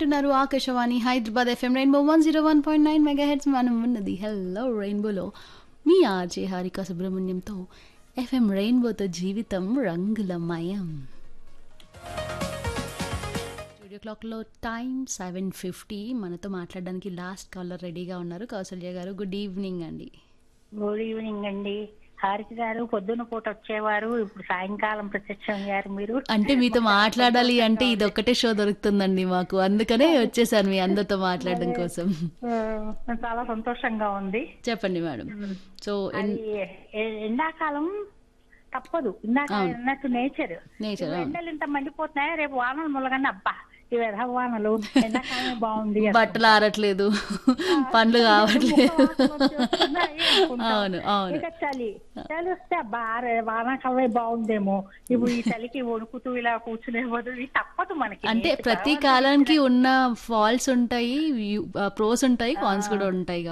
వింటున్నారు Akashvani Hyderabad FM Rainbow one zero one point nine megahertz మనం ఉన్నది హెల్లో రెయిన్బోలో మీ ఆర్జే హారిక సుబ్రహ్మణ్యంతో ఎఫ్ఎం రెయిన్బోతో జీవితం రంగులమయం స్టూడియో క్లాక్లో టైం సెవెన్ ఫిఫ్టీ మనతో మాట్లాడడానికి లాస్ట్ కాలర్ రెడీగా ఉన్నారు కౌసల్య గారు గుడ్ ఈవినింగ్ అండి గుడ్ ఈవినింగ్ అండి హారిక గారు పొద్దున పూట వచ్చేవారు ఇప్పుడు సాయంకాలం ప్రత్యక్షం గారు మీరు అంటే మీతో మాట్లాడాలి అంటే ఇది ఒక్కటే షో దొరుకుతుందండి మాకు అందుకనే వచ్చేసాను మీ అందరితో మాట్లాడడం కోసం ఆ, చాలా సంతోషంగా ఉంది చెప్పండి మేడం సో అది ఎ- ఎండాకాలం తప్పదు ఇందాక అవును. అన్నట్టు నేచర్ నేచర్ ఎండలు ఇంత మండిపోతున్నాయా రేపు వానలు ములగండి అబ్బా ఇవి వెధవ వానలు ఎండాకాలమే బాగుంది బట్టలు ఆరట్లేదు పండ్లు కావట్లేదు అవును అవును ఇక చలి చలి వస్తే అబ్బా రే వానాకాలమే బాగుందేమో ఇప్పుడు ఈ చలికి వణుకుతూ ఇలా కూర్చునే బదులు ఇది తప్పదు మనకి అంటే నేచర్ ప్రతి కావాలి. కాలానికి ఉన్న ఫాల్స్ ఉంటాయి ప్రోస్ ఉంటాయి కాన్స్ కూడా ఉంటాయి